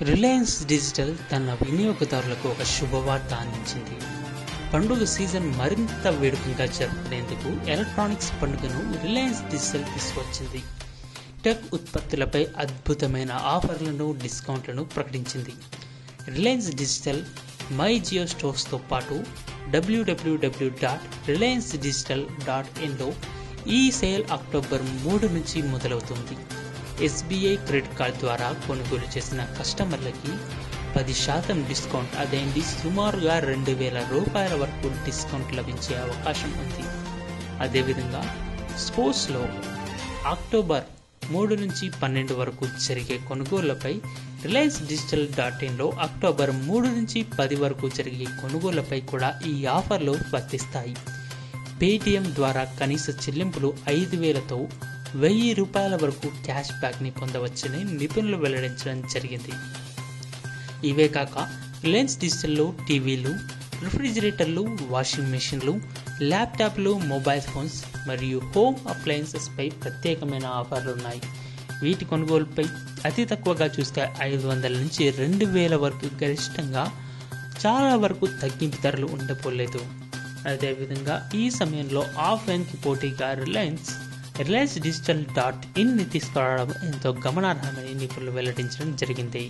Reliance digital తన వినియోగదారులకు ఒక శుభవార్త అందించింది పండుగ సీజన్ మరింత వేడుకగా జరుపుకునేందుకు ఎలక్ట్రానిక్స్ పండుగను రిలయన్స్ డిజిటల్ తీసుకొచ్చింది టెక్ ఉత్పత్తులపై అద్భుతమైన ఆఫర్లను డిస్కౌంట్లను ప్రకటించింది రిలయన్స్ డిజిటల్ మై జియో స్టోర్స్తో పాటు WWW dot Reliance Digital dot ఇన్లో ఈ సేల్ అక్టోబర్ మూడు నుంచి మొదలవుతుంది ఎస్బీఐ క్రెడిట్ కార్డ్ ద్వారా కొనుగోలు చేసిన కస్టమర్లకి పది శాతం డిస్కౌంట్ అదేంటి సుమారుగా రెండు వేల రూపాయల వరకు డిస్కౌంట్ లభించే అవకాశం ఉంది అదేవిధంగా స్పోర్ట్స్లో అక్టోబర్ మూడు నుంచి పన్నెండు వరకు జరిగే కొనుగోళ్లపై రిలయన్స్ డిజిటల్ డాట్ ఇన్లో అక్టోబర్ మూడు నుంచి పది వరకు జరిగే కొనుగోళ్లపై కూడా ఈ ఆఫర్లు వర్తిస్తాయి పేటిఎం ద్వారా కనీస చెల్లింపులు ఐదు వేలతో వెయ్యి రూపాయల వరకు క్యాష్ బ్యాక్ని పొందవచ్చని నిపుణులు వెల్లడించడం జరిగింది ఇవే కాక రిలయన్స్ డిజిటల్లో టీవీలు రిఫ్రిజిరేటర్లు వాషింగ్ మెషిన్లు ల్యాప్టాప్లు మొబైల్ ఫోన్స్ మరియు హోమ్ అప్లయన్సెస్పై ప్రత్యేకమైన ఆఫర్లు ఉన్నాయి వీటి కొనుగోలుపై అతి తక్కువగా చూస్తే ఐదు వందల నుంచి రెండు వేల వరకు గరిష్టంగా చాలా వరకు తగ్గింపు ధరలు ఉండబోలేదు అదేవిధంగా ఈ సమయంలో ఆఫ్లైన్కి పోటీగా రిలయన్స్ రిలయన్స్ డిజిటల్ డాట్ ఇన్ని తీసుకురావడం ఎంతో గమనార్హమని నిపుణులు వెల్లడించడం జరిగింది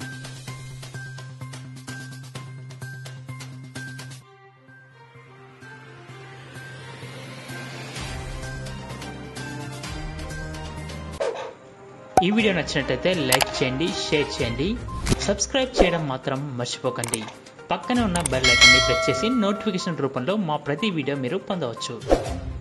ఈ వీడియో నచ్చినట్టయితే లైక్ చేయండి షేర్ చేయండి సబ్స్క్రైబ్ చేయడం మాత్రం మర్చిపోకండి పక్కనే ఉన్న బెల్ ఐకాన్ని ప్రెస్ చేసి నోటిఫికేషన్ రూపంలో మా ప్రతి వీడియో మీరు పొందవచ్చు